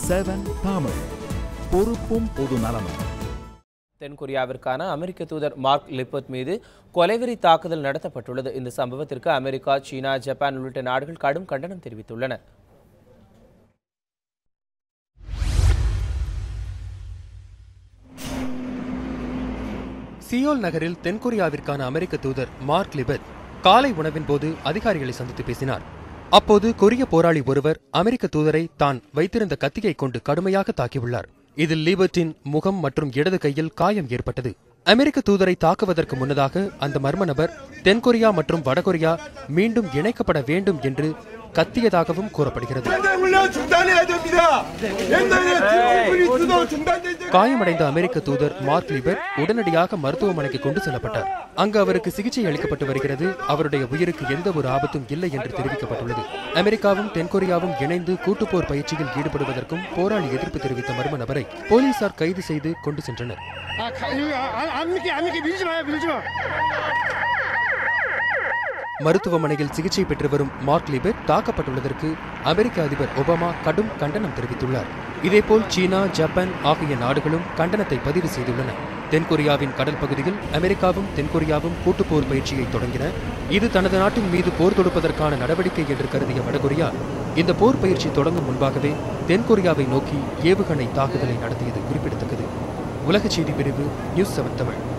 Seven Tamil பொறுப்பும் பொது நலமும் தென்கொரியாவிற்கான அமெரிக்க தூதர் மார்க் லிப்பர்ட் மீது கொலைவெறி தாக்குதல் நடத்தப்பட்டுள்ளது இந்த சம்பவத்திற்கு அமெரிக்கா சீனா ஜப்பான் உள்ளிட்ட நாடுகள் கடும் கண்டனம் தெரிவித்துள்ளன சியோல் நகரில் தென்கொரியாவிற்கான அமெரிக்க தூதர் மார்க் லிபர்ட் காலை உணவின் போது அதிகாரிகளை சந்தித்து பேசினார் அப்போது கொரிய போராளி ஒருவர் அமெரிக்க தூதரை தான் வைத்திருந்த கத்தியை கொண்டு கடுமையாக தாக்கியுள்ளார் இதில் லீபர்ட்டின் முகம் மற்றும் இடது கையில் காயம் ஏற்பட்டது அமெரிக்க தூதரை தாக்குவதற்கு முன்னதாக அந்த மர்ம நபர் தென்கொரியா மற்றும் வடகொரியா மீண்டும் இணைக்கப்பட வேண்டும் என்று கத்தியதாகவும் கூறப்படுகிறது 훈련 중단해야 됩니다. 옛날에 팀원들이 주도 중단된 காயமடைந்த அமெரிக்க தூதர் மார்க் லிபர் உடனடியாக மருத்துவமனைக்கு கொண்டு செல்லப்பட்டார் அங்கு அவருக்கு சிகிச்சை அளிக்கப்பட்டு வருகிறது அவருடைய உயிருக்கு எந்த ஒரு ஆபத்தும் இல்லை என்று தெரிவிக்கப்பட்டுள்ளது அமெரிக்காவும் தென்கொரியாவும் இணைந்து கூட்டுப்போர் பயிற்சியில் ஈடுபடுவதற்கும் போராளி எதிர்ப்பு தெரிவித்த மர்ம நபரை போலீசார் கைது செய்து கொண்டு சென்றனர் 아, 가, 여기 아, 안, 안 믿게, 안 믿게 밀지 마요, 밀지 마. மருத்துவமனையில் சிகிச்சை பெற்று வரும் மார்க் லிபர் தாக்கப்பட்டுள்ளதற்கு அமெரிக்க அதிபர் ஒபாமா கடும் கண்டனம் தெரிவித்துள்ளார் இதேபோல் சீனா ஜப்பான் ஆகிய நாடுகளும் கண்டனத்தை பதிவு செய்துள்ளன தென்கொரியாவின் கடல் பகுதியில் அமெரிக்காவும் தென்கொரியாவும் கூட்டுப்போர் பயிற்சியை தொடங்கின இது தனது நாட்டின் மீது போர் தொடுப்பதற்கான நடவடிக்கை என்று கருதிய வடகொரியா இந்த போர் பயிற்சி தொடங்கும் முன்பாகவே தென்கொரியாவை நோக்கி ஏவுகணை தாக்குதலை நடத்தியது குறிப்பிடத்தக்கது உலக செய்தி பிரிவு நியூஸ் செவன் தமிழ்